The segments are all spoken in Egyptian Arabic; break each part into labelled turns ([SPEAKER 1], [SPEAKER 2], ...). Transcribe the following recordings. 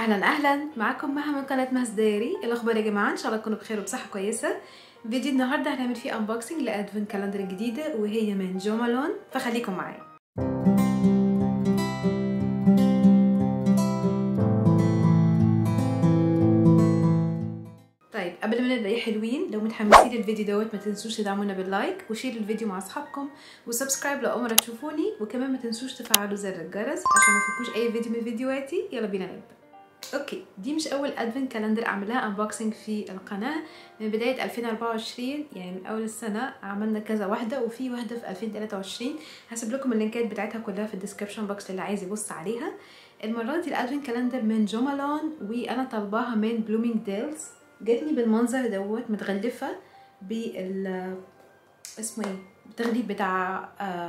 [SPEAKER 1] اهلا اهلا معاكم مها من قناه مهز دايري إيه الاخبار يا جماعه ان شاء الله تكونوا بخير وبصحه كويسه فيديو النهارده هنعمل فيه انبوكسنج لادفنت كالندر الجديده وهي من جو مالون فخليكم معايا طيب قبل ما نبدا يا حلوين لو متحمسين للفيديو دوت ما تنسوش تدعمونا باللايك وشير الفيديو مع اصحابكم وسبسكرايب لو اول مره تشوفوني وكمان ما تنسوش تفعلوا زر الجرس عشان ما تفوتوش اي فيديو من فيديوهاتي يلا بينا نبدا اوكي دي مش اول ادفنت كالندر اعملها انبوكسنج في القناه من بدايه 2024 يعني من اول السنه عملنا كذا واحده وفي واحده في 2023 هسيب لكم اللينكات بتاعتها كلها في الديسكربشن بوكس اللي عايز يبص عليها المره دي الادفنت كالندر من جومالون وانا طالباها من بلومينج ديلز جاتني بالمنظر دوت متغلفه بال اسمه ايه التغليف بتاع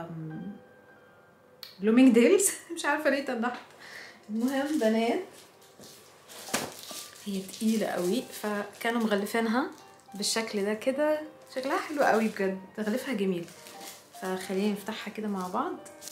[SPEAKER 1] بلومينج ديلز مش عارفه ليه طلعت المهم بنات هي تقيلة قوي فكانوا مغلفينها بالشكل ده كده شكلها حلو قوي بجد تغليفها جميل فخلينا نفتحها كده مع بعض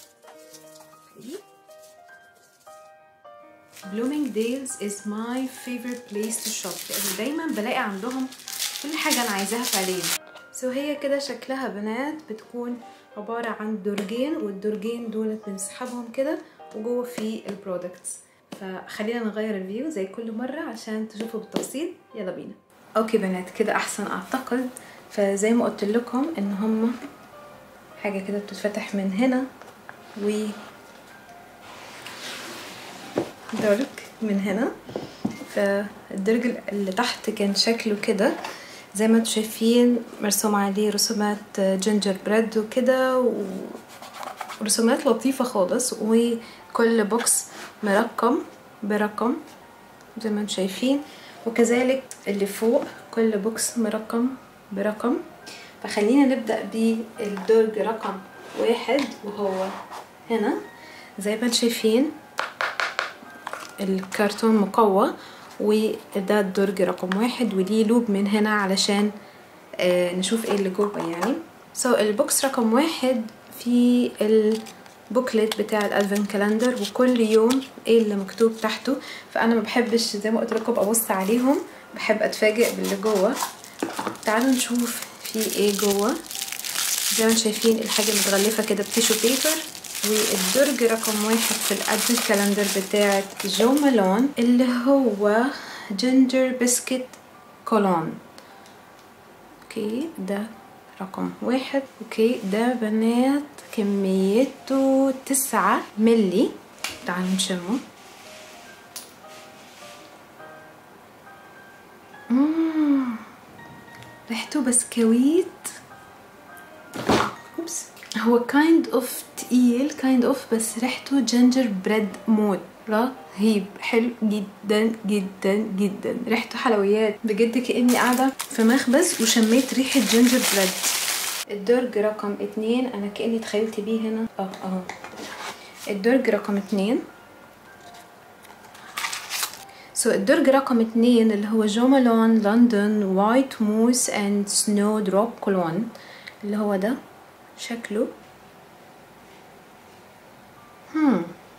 [SPEAKER 1] Blooming Dales is my favorite place to shop لأن دايما بلاقي عندهم كل حاجة أنا عايزاها فعليا سو so هي كده شكلها بنات بتكون عبارة عن درجين والدرجين دول بنسحبهم كده وجوه في البرودكتس فخلينا نغير الفيو زي كل مرة عشان تشوفوا بالتفصيل يلا بينا اوكي بنات كده احسن اعتقد فزي ما قلت لكم ان هما حاجة كده بتتفتح من هنا و درج من هنا فالدرج اللي تحت كان شكله كده زي ما انتم شايفين مرسوم عليه رسومات جينجر بريد وكده ورسومات لطيفة خالص وكل بوكس مرقم برقم زي ما انتم شايفين وكذلك اللي فوق كل بوكس مرقم برقم فخلينا نبدأ بالدرج رقم واحد وهو هنا زي ما انتم شايفين الكرتون مقوى وده الدرج رقم واحد وليه لوب من هنا علشان آه نشوف ايه اللي جوه يعني سو so, البوكس رقم واحد في البوكلت بتاع الادفنت كالندر وكل يوم ايه اللي مكتوب تحته فانا ما بحبش زي ما قلت لكم ابص عليهم بحب اتفاجئ باللي جوه تعالوا نشوف في ايه جوه زي ما شايفين الحاجه متغلفه كده بتيشو بيبر والدرج رقم واحد في الادفنت كالندر بتاعت جو مالون اللي هو جينجر بسكت كولون اوكي ده رقم واحد اوكي ده بنات كميته تسعة ملي تعالوا نشمه مم. ريحته بسكويت اوبس هو كايند اوف تقيل كايند اوف بس ريحته جينجر بريد مود رهيب حلو جدا جدا جدا ريحته حلويات بجد كاني قاعده في مخبز وشميت ريحه جينجر بريد الدرج رقم اتنين انا كاني تخيلت بيه هنا اه اهو الدرج رقم اتنين سو so, الدرج رقم اتنين اللي هو جو مالون لندن وايت موس اند سنو دروب كولون اللي هو ده شكله هم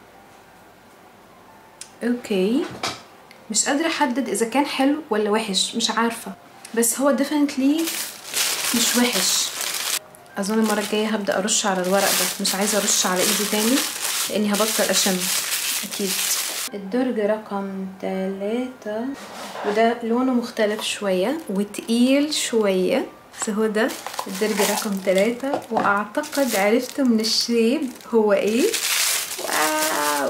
[SPEAKER 1] اوكي مش قادرة احدد اذا كان حلو ولا وحش مش عارفة بس هو definitely مش وحش اظن المرة الجاية هبدأ ارش على الورق ده مش عايزة ارش على ايدي تاني لاني هبطل اشم اكيد الدرج رقم تلاتة وده لونه مختلف شوية وتقيل شوية بس هو ده الدرج رقم تلاتة واعتقد عرفت من الشيب هو ايه واو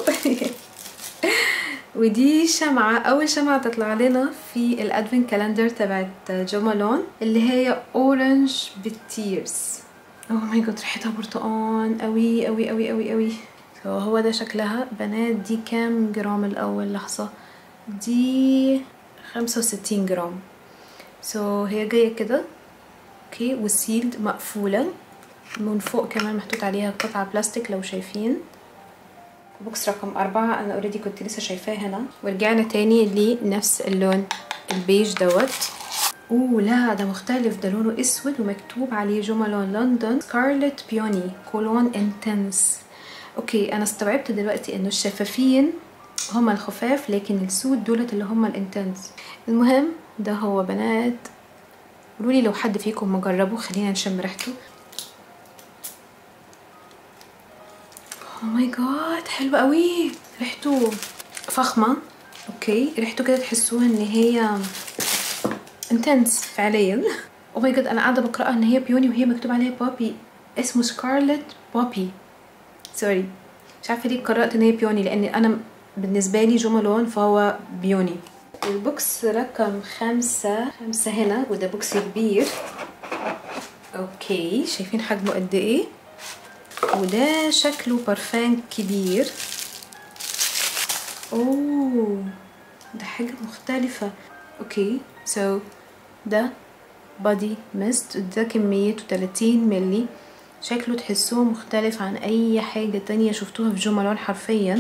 [SPEAKER 1] ودي شمعة أول شمعة تطلع لنا في الأدفنت كالندر تبعت جو مالون اللي هي أورنج بالتيرز اوه ماي جاد ريحتها برتقان قوي قوي قوي قوي قوي هو ده شكلها بنات دي كام جرام الأول لحظة دي خمسة وستين جرام سو so, هي جاية كده اوكي والسيلد مقفولة من فوق كمان محطوط عليها قطعة بلاستيك لو شايفين بوكس رقم أربعة أنا اوريدي كنت لسه شايفاه هنا ورجعنا تاني لنفس اللون البيج دوت اوه لا ده مختلف ده لونه اسود ومكتوب عليه جو مالون لندن سكارلت بيوني كولون انتنس اوكي انا استوعبت دلوقتي انه الشفافين هما الخفاف لكن السود دولت اللي هما الانتنس المهم ده هو بنات قولولي لو حد فيكم مجربه خلينا نشم ريحته او ماي جاد حلو قوي ريحته فخمه اوكي ريحته كده تحسوها ان هي انتنس فعليا او ماي جاد انا قاعده بقراها ان هي بيوني وهي مكتوب عليها بوبي اسمه سكارلت بوبي سوري مش عارفه ليه قرات ان هي بيوني لان انا بالنسبه لي جو مالون فهو بيوني البوكس رقم خمسة خمسة هنا وده بوكس كبير اوكي شايفين حجمه قد ايه وده شكله برفان كبير اوه ده حاجة مختلفة اوكي سو so, ده بادي ميست ده كميته 30 ملي شكله تحسوه مختلف عن اي حاجة تانية شفتوها في جو مالون حرفيا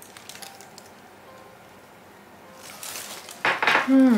[SPEAKER 1] مم.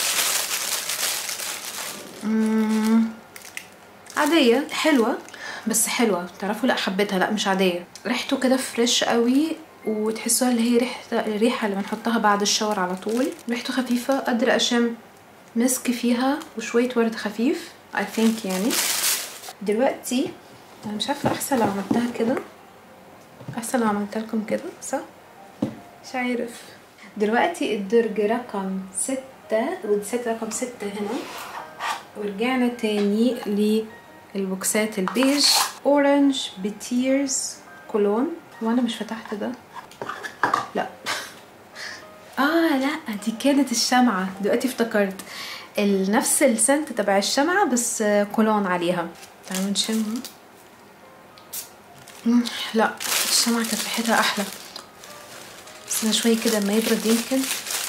[SPEAKER 1] مم. عادية حلوة بس حلوة تعرفوا لا حبيتها لا مش عادية ريحته كده فريش قوي وتحسوها اللي هي ريحة الريحة اللي بنحطها بعد الشاور على طول ريحته خفيفة قادرة أشم مسك فيها وشوية ورد خفيف I think يعني دلوقتي أنا مش عارفة أحسن لو عملتها كده أحسن لو عملتها لكم كده صح؟ مش عارف دلوقتي الدرج رقم ستة والست رقم ستة هنا ورجعنا تاني للبوكسات البيج اورنج بتيرز كولون وانا مش فتحت ده لا اه لا دي كانت الشمعة دلوقتي افتكرت نفس السنت تبع الشمعة بس كولون عليها تعالوا نشمها لا الشمعة كانت ريحتها احلى بس شوية كده ما يبرد يمكن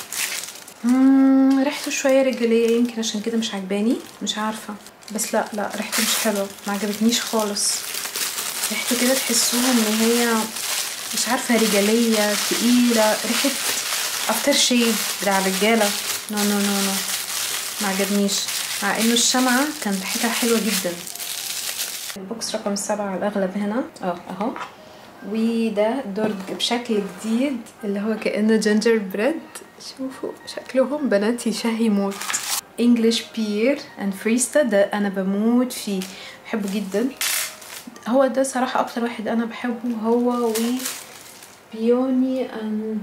[SPEAKER 1] مم ريحته شوية رجالية يمكن عشان كده مش عجباني مش عارفة بس لا لا ريحته مش حلوة ما عجبتنيش خالص ريحته كده تحسوها ان هي مش عارفة رجالية تقيلة ريحة افتر شيف بتاع الرجالة نو نو نو نو ما عجبنيش مع انه الشمعة كان ريحتها حلوة جدا البوكس رقم سبعة على الاغلب هنا اه اهو وده درج بشكل جديد اللي هو كأنه جينجر بريد شوفوا شكلهم بنات يشهي موت انجلش بير اند فريستا ده انا بموت فيه بحبه جدا هو ده صراحة اكتر واحد انا بحبه هو و بيوني اند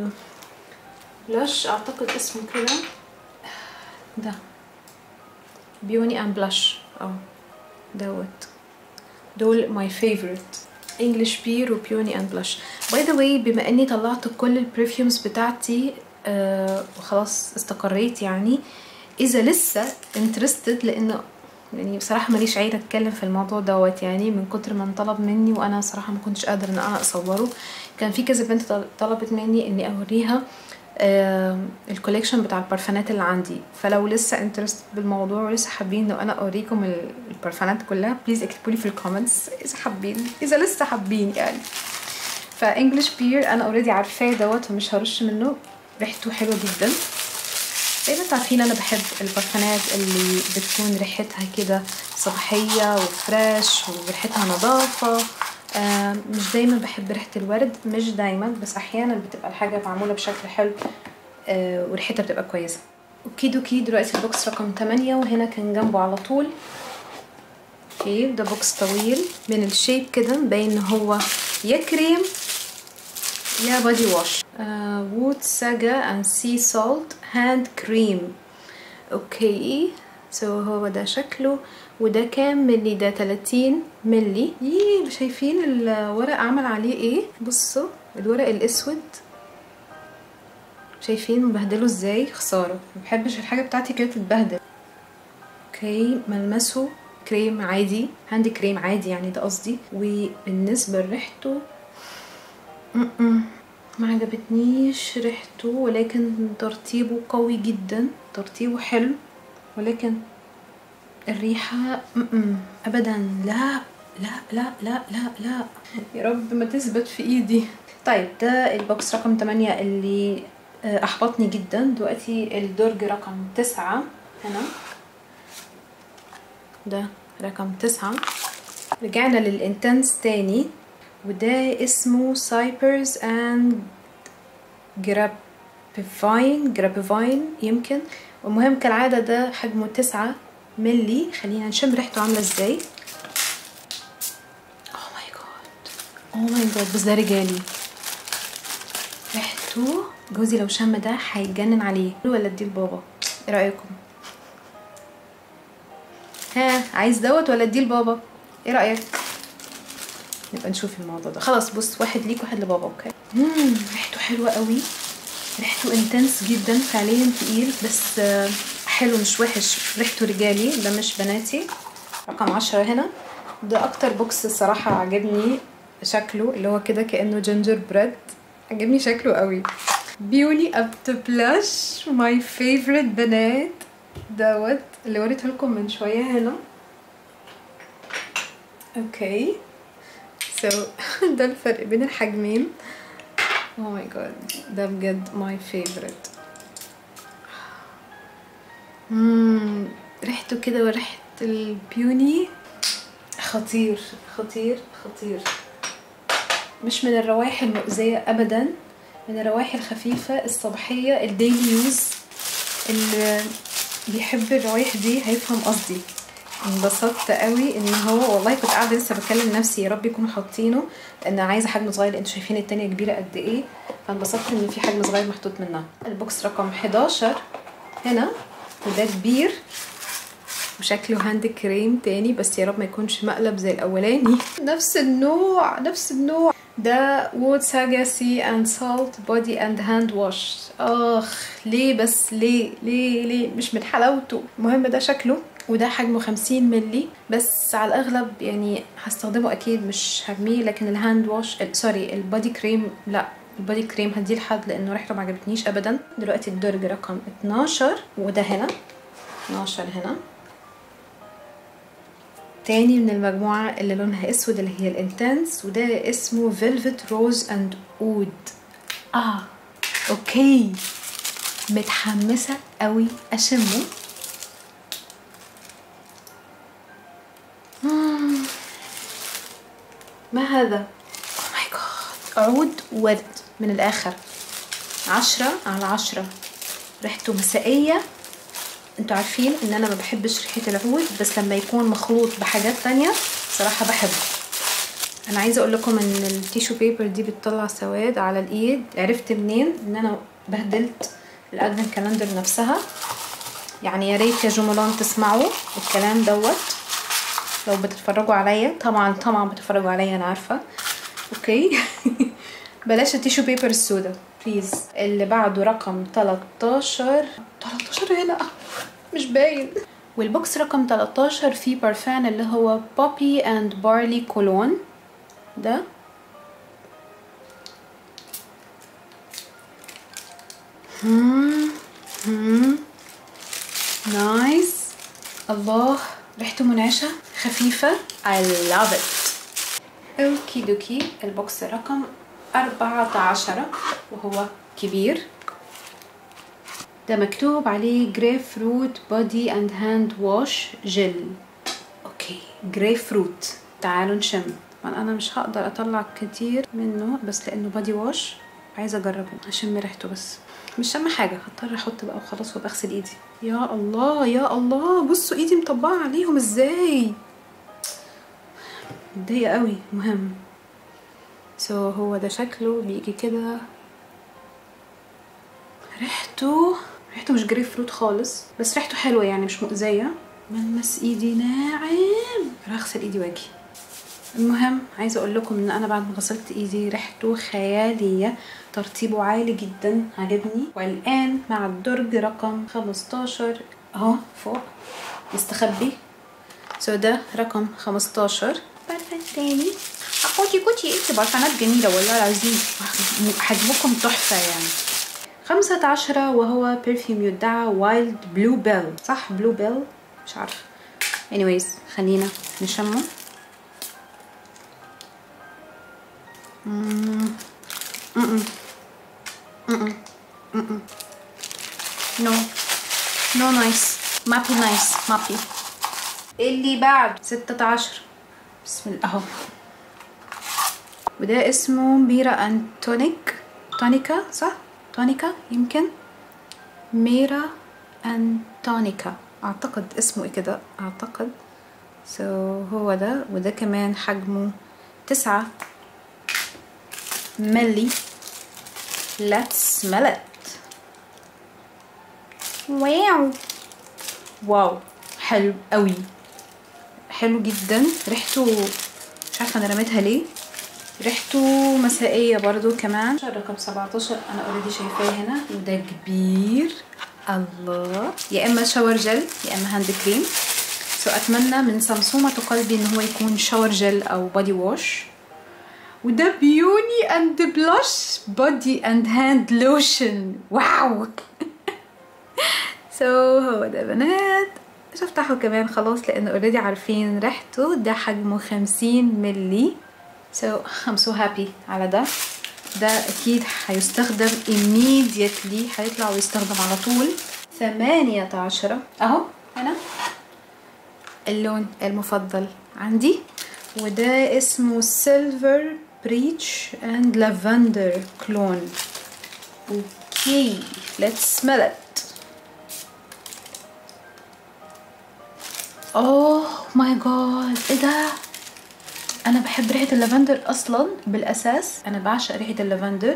[SPEAKER 1] بلاش اعتقد اسمه كده ده بيوني اند بلاش اه دوت دول ماي فيفورت انجلش بير وبيوني اند بلاش باي ذا واي بما اني طلعت كل البرفيومز بتاعتي آه وخلاص استقريت يعني اذا لسه انترستد لانه يعني بصراحه ماليش عيله اتكلم في الموضوع دوت يعني من كتر ما انطلب مني وانا صراحه ما كنتش قادره ان انا اصوره كان في كذا بنت طلبت مني اني اوريها آه الكوليكشن بتاع البرفانات اللي عندي فلو لسه انترست بالموضوع ولسه حابين لو انا اوريكم البرفانات كلها بليز اكتبوا لي في الكومنتس اذا حابين اذا لسه حابين يعني فانجلش بير انا اوريدي عارفاه دوت ومش هرش منه ريحته حلوه جدا زي ما انتوا عارفين انا بحب البرفانات اللي بتكون ريحتها كده صباحيه وفريش وريحتها نظافه آه مش دايما بحب ريحه الورد مش دايما بس احيانا بتبقى الحاجه معموله بشكل حلو آه وريحتها بتبقى كويسه اوكي دوكي دلوقتي البوكس رقم 8 وهنا كان جنبه على طول اوكي ده بوكس طويل من الشيب كده مبين ان هو يا كريم يا بادي واش وود ساجا اند سي سولت هاند كريم اوكي سو هو ده شكله وده كام ملي ده 30 ملي ييه شايفين الورق عمل عليه ايه بصوا الورق الاسود شايفين مبهدله ازاي خساره مبحبش الحاجه بتاعتي كده تتبهدل اوكي ملمسه كريم عادي هاند كريم عادي يعني ده قصدي وبالنسبه لريحته ما عجبتنيش ريحته ولكن ترطيبه قوي جدا ترطيبه حلو ولكن الريحة م-م. ابدا لا لا لا لا لا لا يا رب ما تثبت في ايدي طيب ده البوكس رقم 8 اللي احبطني جدا دلوقتي الدرج رقم 9 هنا ده رقم 9 رجعنا للانتنس تاني وده اسمه سايبرز اند جرابيفاين جرابيفاين يمكن والمهم كالعادة ده حجمه تسعة ملي خلينا نشم ريحته عاملة ازاي اوه ماي جاد اوه ماي جاد بس ده رجالي ريحته جوزي لو شم ده هيتجنن عليه ولا اديه لبابا ايه رايكم ها عايز دوت ولا اديه لبابا ايه رايك نبقى نشوف الموضوع ده خلاص بص واحد ليك واحد لبابا اوكي مم. ريحته حلوه قوي ريحته انتنس جدا فعليا تقيل بس حلو مش وحش ريحته رجالي ده مش بناتي رقم عشرة هنا ده اكتر بوكس الصراحة عجبني شكله اللي هو كده كأنه جينجر بريد عجبني شكله قوي بيوني اب تو بلاش ماي فيفورت بنات دوت اللي وريته لكم من شوية هنا اوكي سو so, ده الفرق بين الحجمين اوه ماي جاد ده بجد ماي فيفورت مم ريحته كده وريحة البيوني خطير خطير خطير مش من الروائح المؤذية أبدا من الروائح الخفيفة الصباحية الديلي يوز اللي بيحب الروائح دي هيفهم قصدي انبسطت قوي ان هو والله كنت قاعده لسه بكلم نفسي يا رب يكونوا حاطينه لان عايزه حجم صغير انتوا شايفين التانية كبيره قد ايه فانبسطت ان في حجم صغير محطوط منها البوكس رقم 11 هنا وده كبير وشكله هاند كريم تاني بس يا رب ما يكونش مقلب زي الاولاني نفس النوع نفس النوع ده وود ساجا سي اند سالت بودي اند هاند واش اخ ليه بس ليه ليه ليه مش من حلاوته المهم ده شكله وده حجمه 50 ملي بس على الاغلب يعني هستخدمه اكيد مش هرميه لكن الهاند واش سوري البودي كريم لا البودي كريم هديه لحد لانه ريحته ما عجبتنيش ابدا دلوقتي الدرج رقم 12 وده هنا 12 هنا تاني من المجموعة اللي لونها اسود اللي هي الانتنس وده اسمه فيلفت روز اند اود اه اوكي متحمسة قوي اشمه ما هذا اوه ماي جاد عود ورد من الاخر عشرة على عشرة ريحته مسائية انتوا عارفين ان انا ما بحبش ريحة العود بس لما يكون مخلوط بحاجات تانية صراحة بحبه انا عايزة اقول لكم ان التيشو بيبر دي بتطلع سواد على الايد عرفت منين ان انا بهدلت الادفنت كالندر نفسها يعني يا ريت يا جملان تسمعوا الكلام دوت لو بتتفرجوا عليا طبعا طبعا بتتفرجوا عليا انا عارفه اوكي بلاش التيشو بيبر السودا بليز اللي بعده رقم 13 13 هنا مش باين والبوكس رقم 13 فيه بارفان اللي هو بوبي اند بارلي كولون ده هم هم نايس الله ريحته منعشة خفيفة I love it اوكي دوكي البوكس رقم أربعة عشرة وهو كبير ده مكتوب عليه جريب فروت بودي اند هاند واش جل اوكي جريب فروت تعالوا نشم طبعا انا مش هقدر اطلع كتير منه بس لانه بودي واش عايزه اجربه اشم ريحته بس مش شم حاجه هضطر احط بقى وخلاص وبغسل ايدي يا الله يا الله بصوا ايدي مطبقه عليهم ازاي متضايقه قوي مهم سو so, هو ده شكله بيجي كده ريحته ريحته مش جريب فروت خالص بس ريحته حلوه يعني مش مؤذيه ملمس ايدي ناعم هغسل ايدي واجي المهم عايزه اقول لكم ان انا بعد ما غسلت ايدي ريحته خياليه ترطيبه عالي جدا عجبني والان مع الدرج رقم 15 اهو فوق مستخبي سو ده رقم 15 برفان تاني اخوتي كوتي انت برفانات جميله والله العظيم حجمكم تحفه يعني خمسة عشرة وهو برفيوم يدعى وايلد بلو بيل صح بلو بيل مش عارفة anyways خلينا نشمه نو نو نايس مابي نايس مابي اللي بعد ستة عشر بسم الله اهو وده اسمه بيرا انتونيك تونيكا صح تونيكا يمكن ميرا أنتونيكا أعتقد اسمه إيه كده أعتقد سو so, هو ده وده كمان حجمه تسعة ملي Let's smell it واو واو حلو قوي حلو جدا ريحته مش عارفه انا رميتها ليه ريحته مسائيه برضو كمان رقم 17 انا اوريدي شايفاه هنا وده كبير الله يا اما شاور جل يا اما هاند كريم سو اتمنى من صمصومه قلبي ان هو يكون شاور جل او بودي ووش وده بيوني اند بلاش بودي اند هاند لوشن واو سو so, هو ده بنات مش هفتحه كمان خلاص لان اوريدي عارفين ريحته ده حجمه خمسين ملي سو so, I'm so happy على ده ده اكيد هيستخدم immediately هيطلع ويستخدم على طول ثمانية عشرة اهو هنا اللون المفضل عندي وده اسمه سيلفر بريتش اند لافندر كلون اوكي let's smell it اوه ماي جاد ايه ده انا بحب ريحه اللافندر اصلا بالاساس انا بعشق ريحه اللافندر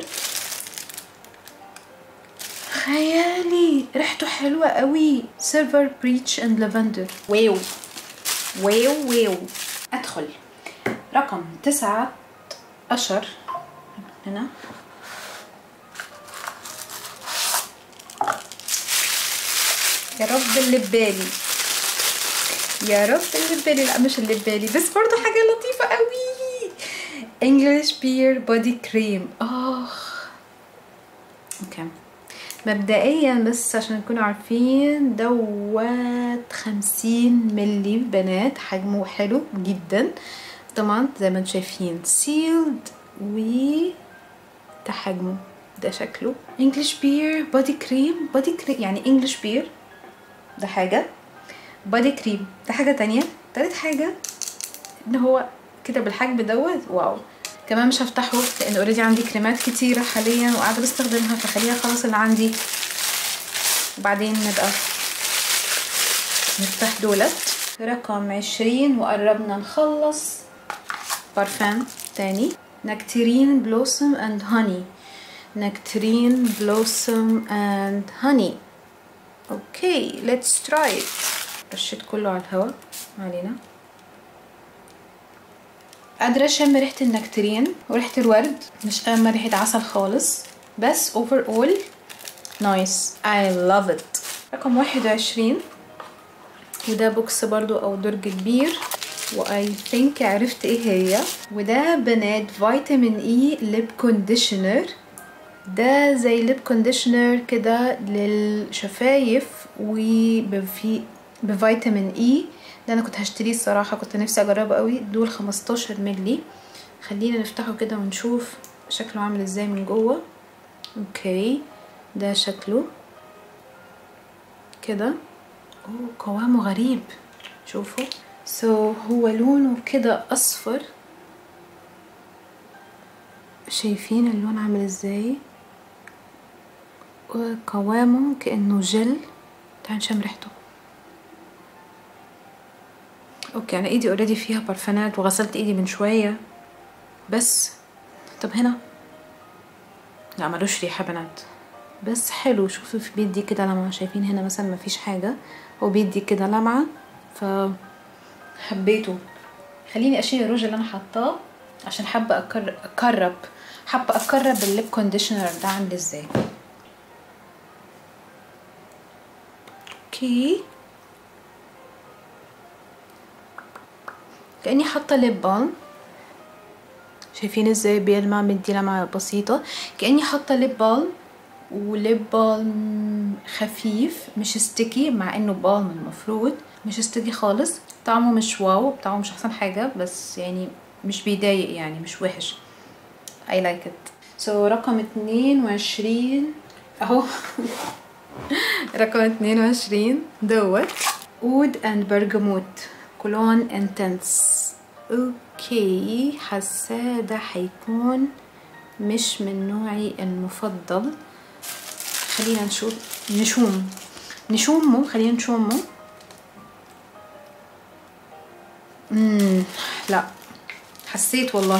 [SPEAKER 1] خيالي ريحته حلوه قوي سيلفر بريتش اند لافندر واو واو واو ادخل رقم تسعة عشر هنا يا رب اللي ببالي يا رب اللي ببالي لا مش اللي ببالي بس برضو حاجة لطيفة قوي English Beer Body Cream اخ اوكي مبدئيا بس عشان تكونوا عارفين دوت خمسين ملي بنات حجمه حلو جدا طبعا زي ما انتم شايفين سيلد و ده حجمه ده شكله English Beer Body Cream Body Cream يعني English Beer ده حاجة بادي كريم ده حاجة تانية تالت حاجة ان هو كده بالحجم دوت واو كمان مش هفتحه لان اوريدي عندي كريمات كتيرة حاليا وقاعدة بستخدمها فخليها خلاص اللي عندي وبعدين نبقى نفتح دولت رقم عشرين وقربنا نخلص بارفان تاني نكترين بلوسم اند هاني نكترين بلوسم اند هاني اوكي ليتس تراي رشيت كله على الهواء علينا قادرة اشم ريحة النكترين وريحة الورد مش قامة ريحة عسل خالص بس overall نايس I love it رقم واحد وعشرين وده بوكس برضو او درج كبير واي ثينك عرفت ايه هي وده بنات فيتامين اي ليب كونديشنر ده زي ليب كونديشنر كده للشفايف وفي بفيتامين اي ده انا كنت هشتريه الصراحه كنت نفسي اجربه قوي دول 15 ملي خلينا نفتحه كده ونشوف شكله عامل ازاي من جوه اوكي ده شكله كده اوه قوامه غريب شوفوا سو so, هو لونه كده اصفر شايفين اللون عامل ازاي قوامه كانه جل تعال نشم ريحته اوكي انا ايدي اوريدي فيها برفانات وغسلت ايدي من شويه بس طب هنا لا ملوش ريحه بنات بس حلو شوفوا في بيدي كده لمعه شايفين هنا مثلا مفيش حاجه هو بيدي كده لمعه ف حبيته خليني اشيل الروج اللي انا حاطاه عشان حابه اقرب حابه اقرب الليب كونديشنر ده عندي ازاي اوكي كاني حاطه ليب بالم شايفين ازاي بيلمع مدي لمعه بسيطه كاني حاطه ليب بالم وليب بالم خفيف مش ستيكي مع انه بالم المفروض مش ستيكي خالص طعمه مش واو طعمه مش احسن حاجه بس يعني مش بيضايق يعني مش وحش I like it so رقم اتنين وعشرين اهو رقم اتنين وعشرين دوت اود اند برجموت كولون انتنس اوكي حاساه ده هيكون مش من نوعي المفضل خلينا نشوف نشوم نشومه خلينا نشومه امم لا حسيت والله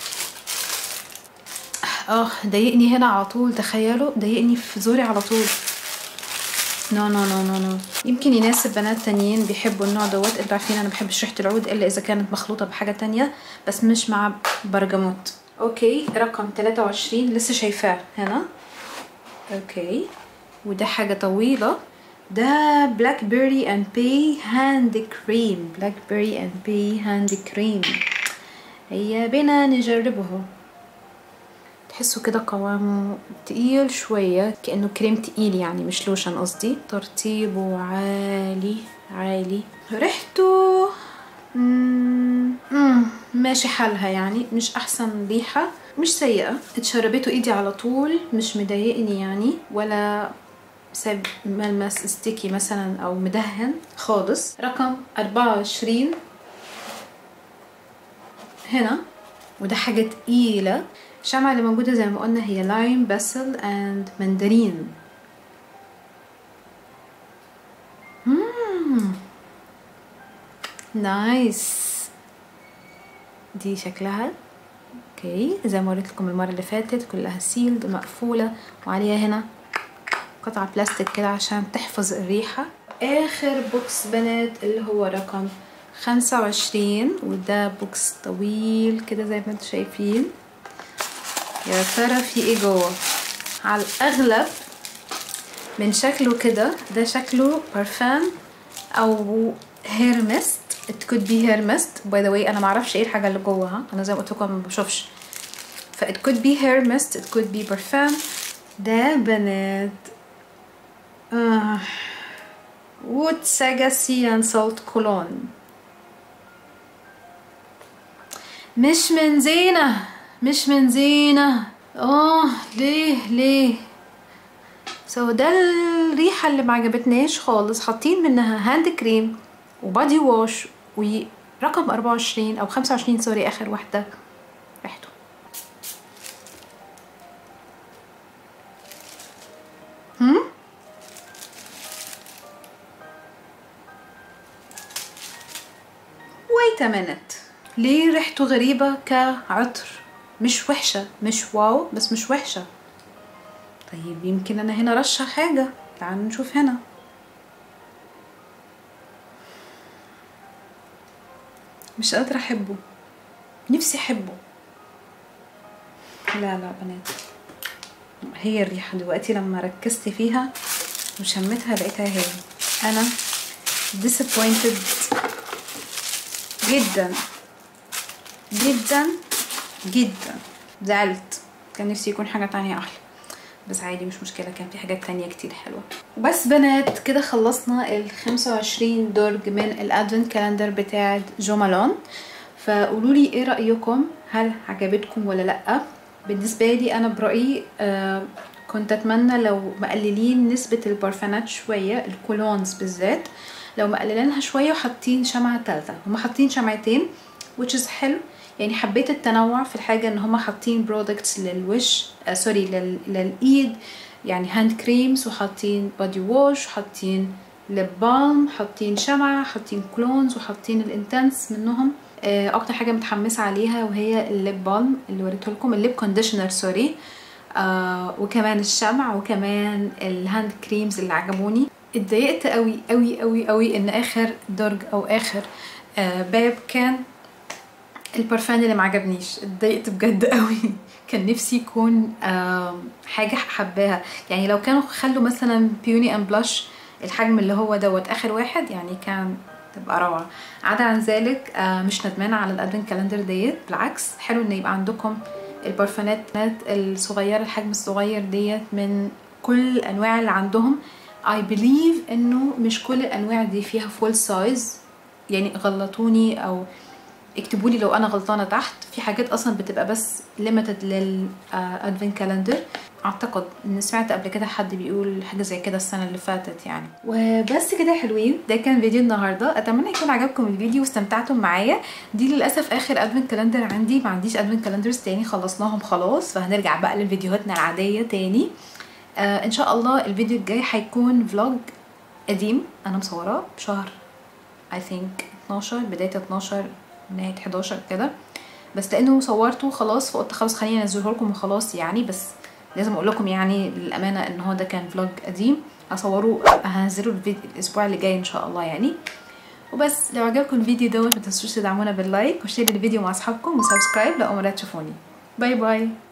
[SPEAKER 1] اه ضايقني هنا على طول تخيلوا ضايقني في زوري على طول نو نو نو نو نو يمكن يناسب بنات تانيين بيحبوا النوع دوت انتوا عارفين انا بحبش ريحه العود الا اذا كانت مخلوطه بحاجه تانية بس مش مع برجموت اوكي رقم 23 لسه شايفاه هنا اوكي وده حاجه طويله ده بلاك بيري اند بي هاند كريم بلاك بيري اند بي هاند كريم هيا بنا نجربه تحسوا كده قوامه تقيل شوية كأنه كريم تقيل يعني مش لوشن قصدي ترطيبه عالي عالي ريحته مم، مم، ماشي حالها يعني مش أحسن ريحة مش سيئة اتشربته ايدي على طول مش مضايقني يعني ولا ساب ملمس ستيكي مثلا او مدهن خالص رقم 24 هنا وده حاجة تقيلة الشمعة اللي موجودة زي ما قلنا هي لايم باسل اند مندرين مم. نايس دي شكلها اوكي زي ما وريت لكم المرة اللي فاتت كلها سيلد مقفولة وعليها هنا قطعة بلاستيك كده عشان تحفظ الريحة اخر بوكس بنات اللي هو رقم خمسة وعشرين وده بوكس طويل كده زي ما انتم شايفين يا ترى في ايه جوه على الاغلب من شكله كده ده شكله بارفان او هير ميست it could be hair mist by the way انا معرفش ايه الحاجه اللي جواها انا زي ما قلت لكم ما بشوفش ف it could be hair mist it could be parfum ده بنات آه. وود ساجا سي اند سولت كولون مش من زينة مش من زينة اه ليه ليه سو so ده الريحة اللي معجبتناش خالص حاطين منها هاند كريم وبادي واش ورقم أربعة وعشرين أو خمسة وعشرين سوري آخر واحدة ريحته هم؟ wait a minute ليه ريحته غريبة كعطر مش وحشة مش واو بس مش وحشة طيب يمكن أنا هنا رشة حاجة تعالوا نشوف هنا مش قادرة أحبه نفسي أحبه لا لا بنات هي الريحة دلوقتي لما ركزت فيها وشمتها لقيتها هي أنا disappointed جدا جدا جدا زعلت كان نفسي يكون حاجة تانية أحلى بس عادي مش مشكلة كان في حاجات تانية كتير حلوة وبس بنات كده خلصنا ال 25 درج من الادفنت كالندر بتاعت جومالون فقولوا لي ايه رأيكم هل عجبتكم ولا لأ بالنسبة لي أنا برأيي آه كنت أتمنى لو مقللين نسبة البارفانات شوية الكولونز بالذات لو مقللينها شوية وحاطين شمعة تالتة هما حاطين شمعتين which is حلو يعني حبيت التنوع في الحاجة ان هما حاطين برودكتس للوش آه سوري لل... للإيد يعني هاند كريمز وحاطين بادي ووش وحاطين ليب بالم حاطين شمعة حاطين كلونز وحاطين الانتنس منهم آه اكتر حاجة متحمسة عليها وهي الليب بالم اللي وريته لكم الليب كونديشنر سوري آه وكمان الشمع وكمان الهاند كريمز اللي عجبوني اتضايقت قوي قوي قوي قوي ان اخر درج او اخر آه باب كان البرفان اللي معجبنيش اتضايقت بجد قوي كان نفسي يكون آه حاجه حباها يعني لو كانوا خلوا مثلا بيوني اند بلاش الحجم اللي هو دوت اخر واحد يعني كان تبقى روعه عدا عن ذلك آه مش ندمانه على الادفنت كالندر ديت بالعكس حلو ان يبقى عندكم البرفانات الصغيره الحجم الصغير ديت من كل الانواع اللي عندهم I believe انه مش كل الانواع دي فيها فول سايز يعني غلطوني او اكتبوا لي لو انا غلطانه تحت في حاجات اصلا بتبقى بس ليميتد للادفنت كالندر اعتقد ان سمعت قبل كده حد بيقول حاجه زي كده السنه اللي فاتت يعني وبس كده حلوين ده كان فيديو النهارده اتمنى يكون عجبكم الفيديو واستمتعتم معايا دي للاسف اخر ادفنت كالندر عندي ما عنديش ادفنت كالندرز تاني خلصناهم خلاص فهنرجع بقى لفيديوهاتنا العاديه تاني آه ان شاء الله الفيديو الجاي هيكون فلوج قديم انا مصوراه بشهر I think 12 بداية 12 نهاية 11 كده بس لانه صورته خلاص فقلت خلاص خليني انزله لكم وخلاص يعني بس لازم اقول لكم يعني للامانه ان هو ده كان فلوج قديم هصوره هنزله الاسبوع اللي جاي ان شاء الله يعني وبس لو عجبكم الفيديو دوت ما تنسوش تدعمونا باللايك وشير الفيديو مع اصحابكم وسبسكرايب لو اول مره تشوفوني باي باي